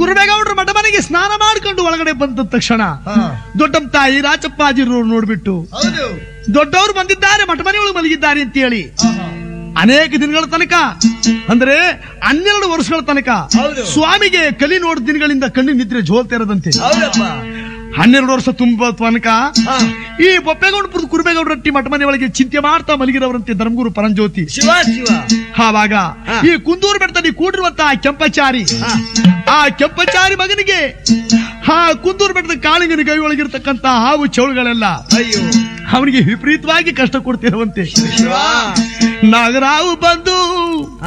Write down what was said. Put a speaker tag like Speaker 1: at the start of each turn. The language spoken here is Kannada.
Speaker 1: ಕುರುಬೇಗೌಡರ ಮಠ ಮನೆಗೆ ಸ್ನಾನ ಮಾಡ್ಕೊಂಡು ಒಳಗಡೆ ಬಂದ ತಕ್ಷಣ
Speaker 2: ಹಾ.
Speaker 1: ದೊಡ್ಡಮ್ಮ ತಾಯಿ ರಾಚಪ್ಪಾಜಿರವ್ರು ನೋಡ್ಬಿಟ್ಟು
Speaker 2: ಹೌದು
Speaker 1: ದೊಡ್ಡವರು ಬಂದಿದ್ದಾರೆ ಮಠ ಮನೆಯೊಳಗೆ ಮಲಗಿದ್ದಾರೆ ಅಂತ ಹೇಳಿ
Speaker 2: ಆಹಾ.
Speaker 1: ಅನೇಕ ದಿನಗಳ ತನಕ ಅಂದ್ರೆ ಹನ್ನೆರಡು ವರ್ಷಗಳ ತನಕ
Speaker 2: ಹೌದು.
Speaker 1: ಸ್ವಾಮಿಗೆ ಕಲಿ ನೋಡ್ ದಿನಗಳಿಂದ ಕಣ್ಣು ನಿದ್ರೆ ಜೋಲ್ತಿರದಂತೆ
Speaker 2: ಹೌದಪ್ಪ
Speaker 1: ಹನ್ನೆರಡು ವರ್ಷ ತುಂಬ ತನಕ
Speaker 2: ಹಾ.
Speaker 1: ಈ ಬೊಪ್ಪೇಗೌಡಪುರದ ಕುರುಬೇಗೌಡರಟ್ಟಿ ಮಠ ಮನೆ ಒಳಗೆ ಚಿಂತೆ ಮಾಡ್ತಾ ಮಲಗಿರವರಂತೆ ಧರ್ಮಗುರು ಪರಂಜ್ಯೋತಿ
Speaker 2: ಶಿವ ಶಿವ
Speaker 1: ಆವಾಗ
Speaker 2: ಹಾ.
Speaker 1: ಈ ಕುಂದೂರು ಬೆಟ್ಟದಲ್ಲಿ ಕೂಡಿರುವಂತಹ ಕೆಂಪಚಾರಿ
Speaker 2: ಹಾ.
Speaker 1: ಆ ಕೆಂಪಚಾರಿ ಮಗನಿಗೆ ಆ ಕುಂದೂರು ಬೆಟ್ಟದ ಕಾಳಿಂಗನ ಕೈ ಒಳಗಿರ್ತಕ್ಕಂತ ಹಾವು ಚೌಳುಗಳೆಲ್ಲ
Speaker 2: ಅಯ್ಯೋ
Speaker 1: ಅವನಿಗೆ ವಿಪರೀತವಾಗಿ ಕಷ್ಟ ಕೊಡ್ತಿರುವಂತೆ
Speaker 2: ಶಿವ
Speaker 1: ನಾಗರಾವು ಬಂದು